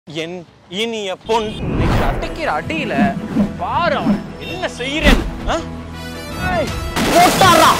என் இனிய பொன் இன்னைக்கு அடிக்கிற அடியில பாரு அவன் என்ன செய்யறேன் போட்டாரா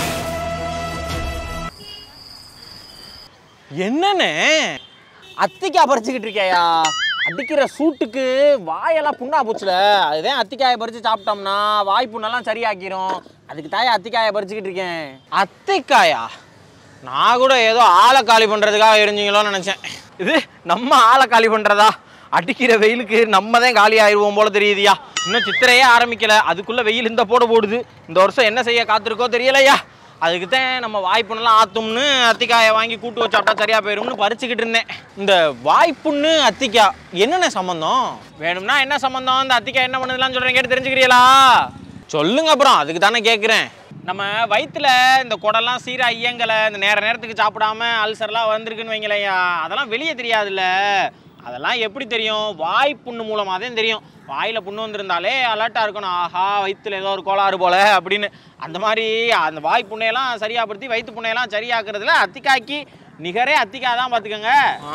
என்னண்ணே அத்திக்காய் பறிச்சுக்கிட்டு இருக்கியா அடிக்கிற சூட்டுக்கு வாயெல்லாம் புண்ணா போச்சுல அதுதான் அத்திக்காயை பறிச்சு சாப்பிட்டோம்னா வாய் புண்ணெல்லாம் சரியாக்கிரும் அதுக்கு தாயா அத்திக்காயை பறிச்சுக்கிட்டு இருக்கேன் அத்தைக்காயா நான் கூட ஏதோ ஆளை காலி பண்றதுக்காக எரிஞ்சிங்களோன்னு நினைச்சேன் இது நம்ம ஆளை காலி பண்றதா அடிக்கிற வெயிலுக்கு நம்ம தான் காலி ஆயிடுவோம் போல தெரியுதுயா இன்னும் சித்திரையே ஆரம்பிக்கல அதுக்குள்ள வெயில் இந்த போட போடுது இந்த வருஷம் என்ன செய்ய காத்திருக்கோ தெரியலையா அதுக்கு தான் நம்ம வாய்ப்புண்ணெல்லாம் ஆத்தும்னு அத்திக்காயை வாங்கி கூட்டு வச்சு சாப்பிட்டா சரியா போயிரும்னு பறிச்சுக்கிட்டு இருந்தேன் இந்த வாய்ப்புண்ணு அத்திக்காய் என்னென்ன சம்பந்தம் வேணும்னா என்ன சம்பந்தம் இந்த அத்திக்காய் என்ன பண்ணுதுலாம் சொல்றேன் கேட்டு தெரிஞ்சுக்கிறீங்களா சொல்லுங்க அப்புறம் அதுக்கு தானே கேட்குறேன் நம்ம வயிற்றுல இந்த குடம்லாம் சீரா இயங்கலை இந்த நேர நேரத்துக்கு சாப்பிடாம அல்சர்லாம் வந்திருக்குன்னு வைங்களேயா அதெல்லாம் வெளியே தெரியாதுல்ல அதெல்லாம் எப்படி தெரியும் வாய் புண்ணு மூலமாக தான் தெரியும் வாயில் புண்ணு வந்திருந்தாலே அலர்ட்டாக இருக்கணும் ஆஹா வயிற்றுல ஏதோ ஒரு கோளாறு போல அப்படின்னு அந்த மாதிரி அந்த வாய் புண்ணையெல்லாம் சரியாப்படுத்தி வயிற்று புண்ணையெல்லாம் சரியாக்குறதுல அத்திக்காய்க்கு நிகரே அத்திக்காய் தான் பார்த்துக்கோங்க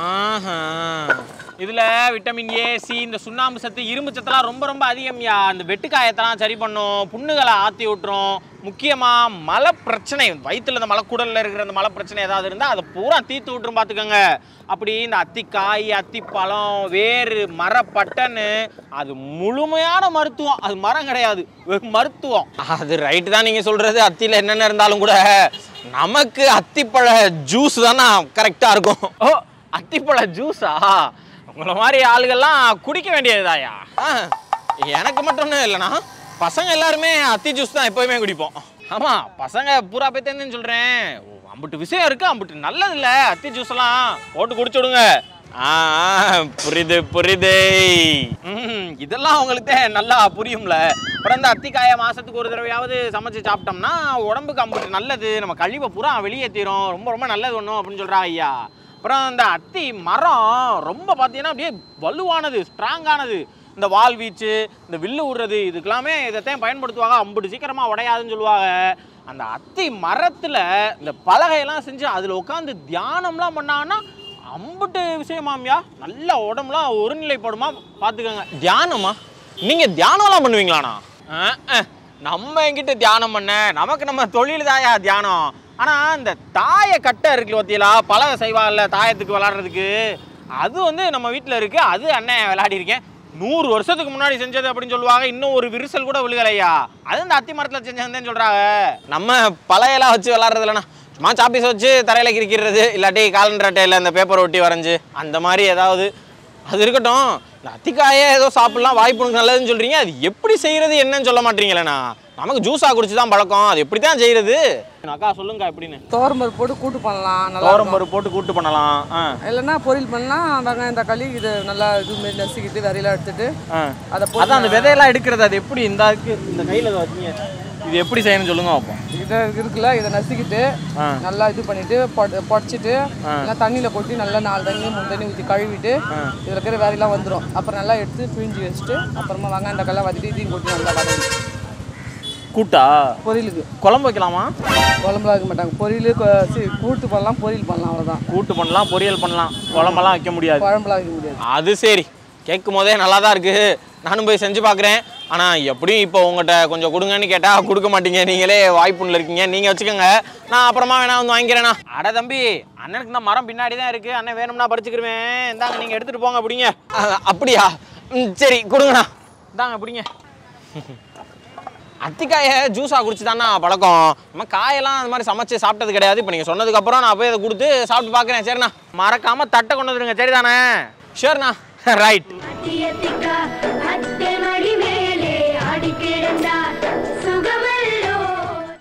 இதில் விட்டமின் ஏ சி இந்த சுண்ணாம்பு சத்து இரும்பு சத்தெல்லாம் ரொம்ப ரொம்ப அதிகம்யா இந்த வெட்டுக்காயத்தெல்லாம் சரி பண்ணும் புண்ணுகளை ஆற்றி விட்டுரும் முக்கியமாக மலை பிரச்சனை வயிற்றுல இந்த மலைக்குடலில் இருக்கிற அந்த மலை பிரச்சனை ஏதாவது இருந்தால் அதை பூரா தீர்த்து விட்டுரும் பார்த்துக்கோங்க அப்படி இந்த அத்திக்காய் அத்திப்பழம் வேறு மரப்பட்டன்னு அது முழுமையான மருத்துவம் அது மரம் கிடையாது வெறும் மருத்துவம் அது ரைட்டு தான் நீங்கள் சொல்கிறது அத்தியில் என்னென்ன இருந்தாலும் கூட நமக்கு அத்திப்பழ ஜூஸ் தானே கரெக்டாக இருக்கும் ஓ அத்திப்பழ ஜூஸா உங்களை மாதிரி ஆளுகள்லாம் குடிக்க வேண்டியதுதாயா ஆ, எனக்கு மட்டும்னு இல்லைண்ணா பசங்க எல்லாருமே அத்தி ஜூஸ் தான் எப்போயுமே குடிப்போம் ஆமாம் பசங்க பூரா பேத்தேன்னு சொல்கிறேன் அம்புட்டு விஷயம் இருக்கு அம்புட்டு நல்லது இல்லை அத்தி ஜூஸ் எல்லாம் போட்டு குடிச்சு விடுங்க ஆ ஆ, புரியுது புரியுது ம் இதெல்லாம் உங்களுக்கு தான் நல்லா புரியும்ல அப்புறம் இந்த அத்திக்காயை மாசத்துக்கு ஒரு தடவையாவது சமைச்சு சாப்பிட்டோம்னா உடம்புக்கு அம்புட்டு நல்லது நம்ம கழிவை பூரா வெளியேற்றிரும் ரொம்ப ரொம்ப நல்லது ஒன்றும் அப்படின்னு சொல்றா ஐயா அப்புறம் இந்த அத்தி மரம் ரொம்ப பார்த்தீங்கன்னா அப்படியே வலுவானது ஸ்ட்ராங்கானது இந்த வால் வீச்சு இந்த வில்லு விடுறது இதுக்கெல்லாமே இதைத்தான் பயன்படுத்துவாங்க அம்புட்டு சீக்கிரமாக உடையாதுன்னு சொல்லுவாங்க அந்த அத்தி மரத்தில் இந்த பலகையெல்லாம் செஞ்சு அதில் உட்காந்து தியானம்லாம் பண்ணாங்கன்னா அம்புட்டு விஷயமாமியா நல்ல உடம்புலாம் ஒருநிலைப்படுமா பார்த்துக்கோங்க தியானமா நீங்கள் தியானம்லாம் பண்ணுவீங்களாண்ணா அஹ், அஹ். நம்ம என்கிட்ட தியானம் பண்ண நமக்கு நம்ம தொழில் தாயா தியானம் ஆனால் இந்த தாய கட்டை இருக்குல்ல பார்த்தீங்களா பலகை செய்வாங்கல்ல தாயத்துக்கு விளாட்றதுக்கு அது வந்து நம்ம வீட்டில் இருக்குது அது அண்ணன் விளையாடி இருக்கேன் நூறு வருஷத்துக்கு முன்னாடி செஞ்சது அப்படின்னு சொல்லுவாங்க இன்னும் ஒரு விரிசல் கூட விழுகலையா அது இந்த அத்தி மரத்தில் செஞ்சதுன்னு சொல்கிறாங்க நம்ம பழையெல்லாம் வச்சு விளாட்றது இல்லைண்ணா சும்மா சாப்பீஸ் வச்சு தரையில் கிரிக்கிறது இல்லாட்டி காலண்டர் அட்டையில் அந்த பேப்பர் ஒட்டி வரைஞ்சி அந்த மாதிரி ஏதாவது அது இருக்கட்டும் இந்த அத்திக்காயே ஏதோ சாப்பிடலாம் வாய்ப்பு நல்லதுன்னு சொல்கிறீங்க அது எப்படி செய்கிறது என்னன்னு சொல்ல மாட்டீங்களேண்ணா நமக்கு ஜூஸாக குடிச்சு தான் பழக்கம் அது எப்படி தான் செய்கிறது அக்கா சொல்லுங்க எப்படின்னு துவரம்பருப்பு போட்டு கூட்டு பண்ணலாம் நல்லா தோரம் இருக்கும். பருப்பு போட்டு கூட்டு பண்ணலாம் ஆ இல்லைன்னா பொரியல் பண்ணலாம் வெங்காயம் தக்காளி இது நல்லா இது மாரி நசுக்கிட்டு விரையெல்லாம் எடுத்துட்டு ஆ அதை போட்டு அதான் அந்த விதையெல்லாம் எடுக்கிறது அது எப்படி இந்த இதுக்கு இந்த கையில் வச்சீங்க இது எப்படி செய்யணும்னு சொல்லுங்க பார்ப்போம் இதை இருக்குல்ல இதை நசுக்கிட்டு ஆ. நல்லா இது பண்ணிட்டு பொட- பொடிச்சிட்டு நல்லா தண்ணியில் கொட்டி நல்லா நாலு தண்ணி மூணு தண்ணி ஊற்றி கழுவிட்டு இதில் இருக்கிற வேலையெல்லாம் வந்துடும் அப்புறம் நல்லா எடுத்து பிழிஞ்சு வச்சுட்டு அப்புறமா வெங்காயம் தக்காளிலாம் வதக்கிட்டு இதையும் கொட்டி நல்லா வதக்கி கூட்டா பொரியலுக்கு குழம்பு வைக்கலாமா குழம்புலாம் வைக்க மாட்டாங்க பொரியல் கொ- சி, கூட்டு பண்ணலாம் பொரியல் பண்ணலாம் அவ்வளோதான் கூட்டு பண்ணலாம் பொரியல் பண்ணலாம் குழம்பெல்லாம் வைக்க முடியாது குழம்புலாம் வைக்க முடியாது அது சரி கேட்கும் போதே நல்லா தான் இருக்கு நானும் போய் செஞ்சு பார்க்குறேன் ஆனால் எப்படியும் இப்போ உங்கள்கிட்ட கொஞ்சம் கொடுங்கன்னு கேட்டால் கொடுக்க மாட்டீங்க நீங்களே வாய்ப்புல இருக்கீங்க நீங்கள் வச்சுக்கோங்க நான் அப்புறமா வேணா வந்து வாங்கிக்கிறேண்ணா அட தம்பி அண்ணனுக்கு இந்த மரம் பின்னாடி தான் இருக்குது அண்ணன் வேணும்னா பறிச்சுக்கிருவேன் இந்தாங்க நீங்கள் எடுத்துகிட்டு போங்க அப்படிங்க அப்படியா ம் சரி கொடுங்கண்ணா இந்தாங்க பிடிங்க அத்திக்காயை ஜூஸாக குடிச்சு தானே பழக்கம் நம்ம காயெல்லாம் அந்த மாதிரி சமைச்சு சாப்பிட்டது கிடையாது இப்போ நீங்கள் சொன்னதுக்கப்புறம் நான் போய் அதை கொடுத்து சாப்பிட்டு பார்க்குறேன் சரிண்ணா மறக்காமல் தட்டை கொண்டு வந்துருங்க சரிதானே ஷூர்ண்ணா ரைட் அத்தியத்திக்கா அத்தே